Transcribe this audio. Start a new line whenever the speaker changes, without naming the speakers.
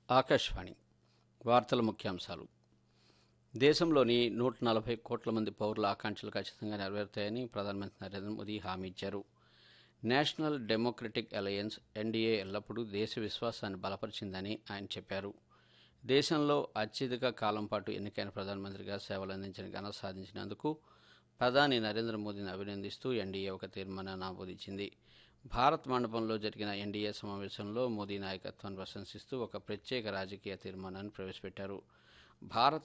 ఆకాశవాణి వార్తల ముఖ్యాంశాలు దేశంలోని నూట నలభై కోట్ల మంది పౌరుల ఆకాంక్షలు ఖచ్చితంగా నెరవేరుతాయని ప్రధానమంత్రి నరేంద్ర మోదీ హామీ ఇచ్చారు నేషనల్ డెమోక్రటిక్ అలయన్స్ ఎన్డీఏ ఎల్లప్పుడూ దేశ విశ్వాసాన్ని బలపరిచిందని ఆయన చెప్పారు దేశంలో అత్యధిక కాలం పాటు ఎన్నికైన ప్రధానమంత్రిగా సేవలు అందించిన ఘనత సాధించినందుకు ప్రధాని నరేంద్ర మోదీని అభినందిస్తూ ఎన్డీఏ ఒక తీర్మానాన్ని ఆమోదించింది భారత్ మండపంలో జరిగిన ఎన్డీఏ సమావేశంలో మోదీ నాయకత్వాన్ని ప్రశంసిస్తూ ఒక ప్రత్యేక రాజకీయ తీర్మానాన్ని ప్రవేశపెట్టారు భారత్